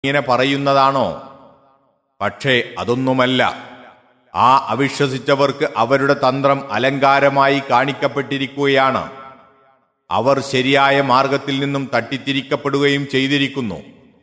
ഇങ്ങനെ പറയുന്നതാണോ പക്ഷേ അതൊന്നുമല്ല ആ അവിശ്വസിച്ചവർക്ക് അവരുടെ തന്ത്രം അലങ്കാരമായി കാണിക്കപ്പെട്ടിരിക്കുകയാണ് അവർ ശരിയായ മാർഗത്തിൽ നിന്നും തട്ടിത്തിരിക്കപ്പെടുകയും ചെയ്തിരിക്കുന്നു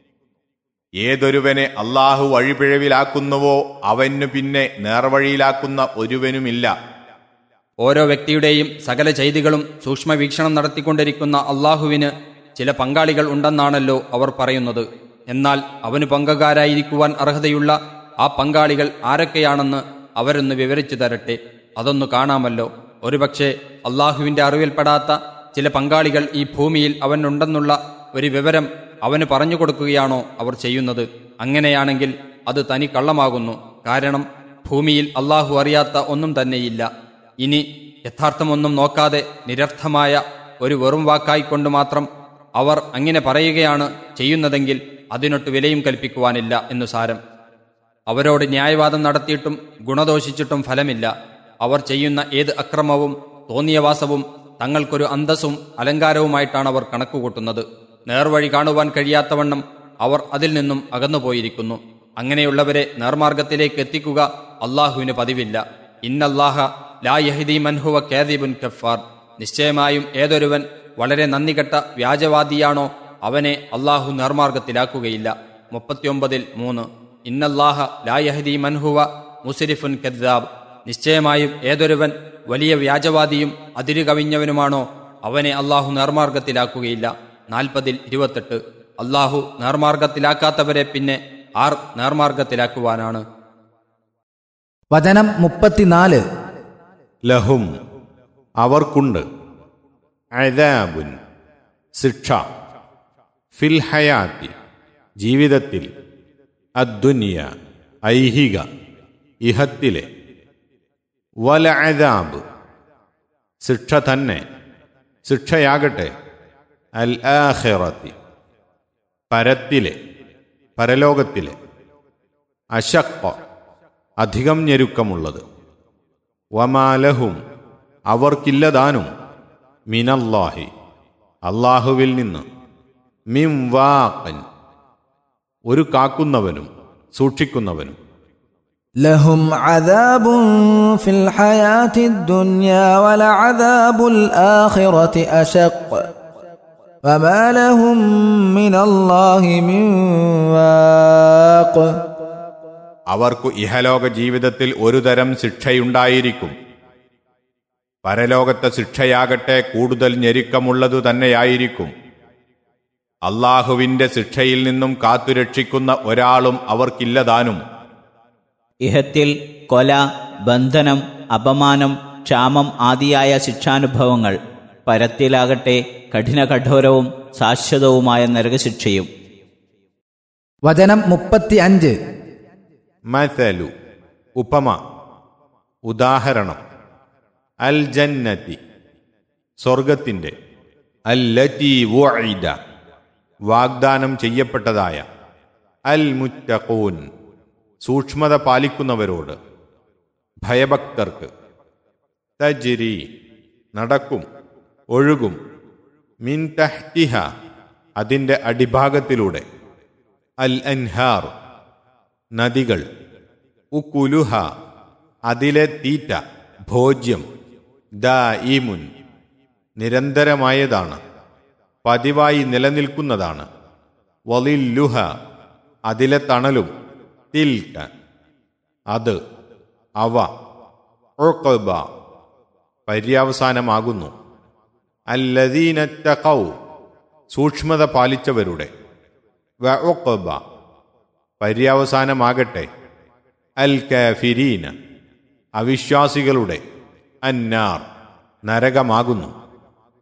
ഏതൊരുവനെ അള്ളാഹു വഴിപിഴവിലാക്കുന്നുവോ അവനു പിന്നെ നേർവഴിയിലാക്കുന്ന ഒരുവനുമില്ല ഓരോ വ്യക്തിയുടെയും സകല ചെയ്തികളും സൂക്ഷ്മവീക്ഷണം നടത്തിക്കൊണ്ടിരിക്കുന്ന അള്ളാഹുവിന് ചില പങ്കാളികൾ ഉണ്ടെന്നാണല്ലോ അവർ പറയുന്നത് എന്നാൽ അവന് പങ്കുകാരായിരിക്കുവാൻ അർഹതയുള്ള ആ പങ്കാളികൾ ആരൊക്കെയാണെന്ന് അവരൊന്ന് വിവരിച്ചു തരട്ടെ അതൊന്നു കാണാമല്ലോ ഒരുപക്ഷെ അള്ളാഹുവിന്റെ അറിവിൽപ്പെടാത്ത ചില പങ്കാളികൾ ഈ ഭൂമിയിൽ അവനുണ്ടെന്നുള്ള ഒരു വിവരം അവന് പറഞ്ഞു കൊടുക്കുകയാണോ അവർ ചെയ്യുന്നത് അങ്ങനെയാണെങ്കിൽ അത് തനി കള്ളമാകുന്നു കാരണം ഭൂമിയിൽ അള്ളാഹു അറിയാത്ത ഒന്നും തന്നെയില്ല ഇനി യഥാർത്ഥമൊന്നും നോക്കാതെ നിരർത്ഥമായ ഒരു വെറും വാക്കായിക്കൊണ്ട് മാത്രം അവർ അങ്ങനെ പറയുകയാണ് ചെയ്യുന്നതെങ്കിൽ അതിനൊട്ട് വിലയും കൽപ്പിക്കുവാനില്ല എന്നു സാരം അവരോട് ന്യായവാദം നടത്തിയിട്ടും ഗുണദോഷിച്ചിട്ടും ഫലമില്ല അവർ ചെയ്യുന്ന ഏത് അക്രമവും തോന്നിയവാസവും തങ്ങൾക്കൊരു അന്തസ്സും അലങ്കാരവുമായിട്ടാണ് അവർ കണക്കുകൂട്ടുന്നത് നേർവഴി കാണുവാൻ കഴിയാത്തവണ്ണം അവർ അതിൽ നിന്നും അകന്നുപോയിരിക്കുന്നു അങ്ങനെയുള്ളവരെ നേർമാർഗത്തിലേക്ക് എത്തിക്കുക അള്ളാഹുവിന് പതിവില്ല ഇന്നല്ലാഹ ലാ യഹിദി മൻഹുവ കേദിബുൻ കഫാർ നിശ്ചയമായും ഏതൊരുവൻ വളരെ നന്ദികെട്ട വ്യാജവാദിയാണോ അവനെ അള്ളാഹു നേർമാർഗത്തിലാക്കുകയില്ല മുപ്പത്തിയൊമ്പതിൽ മൂന്ന് ഇന്നല്ലാഹ ലാ യഹദി മൻഹുവ മുസിരിഫുൻ കദ്ദാബ് നിശ്ചയമായും ഏതൊരുവൻ വലിയ വ്യാജവാദിയും അതിരുകവിഞ്ഞവനുമാണോ അവനെ അള്ളാഹു നേർമാർഗത്തിലാക്കുകയില്ല നാൽപ്പതിൽ ഇരുപത്തെട്ട് അള്ളാഹു നേർമാർഗത്തിലാക്കാത്തവരെ പിന്നെ ആർ നേർമാർഗത്തിലാക്കുവാനാണ് വചനം മുപ്പത്തിനാല് ലഹും അവർക്കുണ്ട് അദാബുൻ ശിക്ഷ ഫിൽ ഹയാത്തി ജീവിതത്തിൽ അദ്ദുനിയ ഐഹിക ഇഹത്തിലെ വല അദാബ് ശിക്ഷ തന്നെ ശിക്ഷയാകട്ടെ അൽ ആഖിറത്തി പരത്തിലെ പരലോകത്തിലെ അശക്ക അധികം ഞെരുക്കമുള്ളത് വമാലഹും അവർക്കില്ലതാനും മിനല്ലാഹി അള്ളാഹുവിൽ നിന്ന് മിം വാക്കൻ ഒരു കാക്കുന്നവനും സൂക്ഷിക്കുന്നവനും لهم عذاب في الحياة الدنيا ولعذاب الآخرة أشق فما لهم من الله من واق അവർക്കു ഇഹലോക ജീവിതത്തിൽ ഒരു തരം ശിക്ഷയുണ്ടായിരിക്കും പരലോകത്തെ ശിക്ഷയാകട്ടെ കൂടുതൽ ഞെരുക്കമുള്ളതു തന്നെയായിരിക്കും അള്ളാഹുവിന്റെ ശിക്ഷയിൽ നിന്നും കാത്തുരക്ഷിക്കുന്ന ഒരാളും അവർക്കില്ലതാനും ഇഹത്തിൽ കൊല ബന്ധനം അപമാനം ക്ഷാമം ആദിയായ ശിക്ഷാനുഭവങ്ങൾ പരത്തിലാകട്ടെ കഠിന കഠോരവും ശാശ്വതവുമായ നരകശിക്ഷയും വചനം മുപ്പത്തി അഞ്ച് മഥലു ഉപമ ഉദാഹരണം അൽ ജന്നതി സ്വർഗത്തിൻ്റെ അല്ലറ്റി വുഇദ വാഗ്ദാനം ചെയ്യപ്പെട്ടതായ അൽ മുറ്റഖൂൻ സൂക്ഷ്മത പാലിക്കുന്നവരോട് ഭയഭക്തർക്ക് തജ്രി നടക്കും ഒഴുകും മിൻ തഹ്തിഹ അതിൻ്റെ അടിഭാഗത്തിലൂടെ അൽ അൻഹാർ നദികൾ ഉക്കുലുഹ അതിലെ തീറ്റ ഭോജ്യം ദായിമുൻ നിരന്തരമായതാണ് പതിവായി നിലനിൽക്കുന്നതാണ് വലില്ലുഹ അതിലെ തണലും തിൽക്ക അത് അവ ഉഖബ പര്യവസാനമാകുന്നു അല്ലദീനത്തഖൗ സൂക്ഷ്മത പാലിച്ചവരുടെ വ ഉഖബ പര്യവസാനമാകട്ടെ അൽ കാഫിരീന അവിശ്വാസികളുടെ അന്നാർ നരകമാകുന്നു